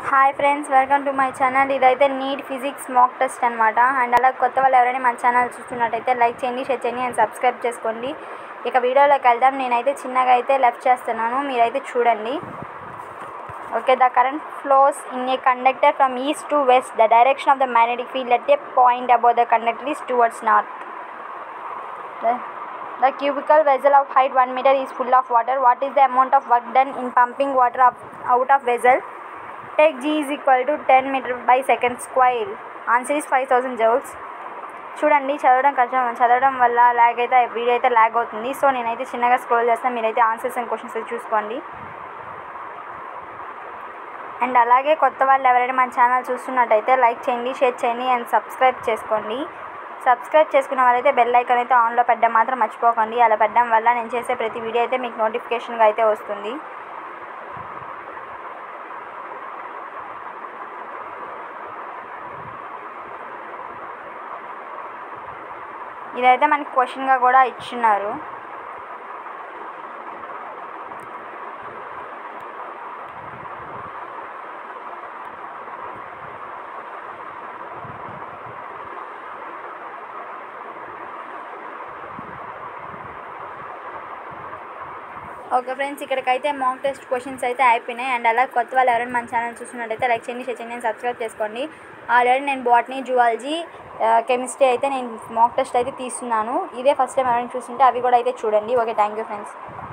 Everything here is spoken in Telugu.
Hi friends welcome to my channel ఇదైతే నీట్ ఫిజిక్స్ మాక్ టెస్ట్ అనమాట అండ్ అలా కొత్త వాళ్ళు ఎవరైనా మన ఛానల్ చూస్తున్నట్టయితే లైక్ చేయండి షేర్ చేయండి అండ్ సబ్స్క్రైబ్ చేసుకోండి ఇక వీడియోలోకి వెళ్దాం నేనైతే చిన్నగా అయితే లెఫ్ట్ చేస్తున్నాను మీరైతే చూడండి okay the current flows in a conductor from east to west the direction of the magnetic field at a point above the conductor is towards north The cubical vessel of height 1 meter is full of water. What is the amount of work done in pumping water up, out of vessel? Take G is equal to 10 meter by second square. Answer is 5000 joules. చూడండి చదవడం కష్టం చదవడం వల్ల ల్యాగ్ అయితే వీడియో అయితే ల్యాగ్ అవుతుంది సో నేనైతే చిన్నగా స్క్రోల్ చేస్తాను మీరైతే ఆన్సర్స్ అండ్ క్వశ్చన్స్ అయితే చూసుకోండి అండ్ అలాగే కొత్త వాళ్ళు ఎవరైనా మన ఛానల్ చూస్తున్నట్టయితే లైక్ చేయండి షేర్ చేయండి అండ్ సబ్స్క్రైబ్ చేసుకోండి సబ్స్క్రైబ్ చేసుకున్న వాళ్ళైతే బెల్ ఐకాన్ అయితే ఆన్లో పెట్టడం మాత్రం మర్చిపోకండి అలా పెట్టడం వల్ల నేను చేసే ప్రతి వీడియో అయితే మీకు నోటిఫికేషన్గా అయితే వస్తుంది ఇదైతే మనకి క్వశ్చన్గా కూడా ఇచ్చున్నారు ఓకే ఫ్రెండ్స్ ఇక్కడికైతే మాక్ టెస్ట్ క్వశ్చన్స్ అయితే అయిపోయినాయి అండ్ అలా కొత్త వాళ్ళు ఎవరైనా మన ఛానల్ చూస్తున్నట్టయితే లైక్ చేయండి షేర్ చేయండి సబ్స్క్రైబ్ చేసుకోండి ఆల్రెడీ నేను బాటనీ జువాలజీ కెమిస్ట్రీ అయితే నేను మాక్ టెస్ట్ అయితే తీస్తున్నాను ఇదే ఫస్ట్ టైం ఎవరైనా చూస్తుంటే అవి కూడా అయితే చూడండి ఓకే థ్యాంక్ యూ ఫ్రెండ్స్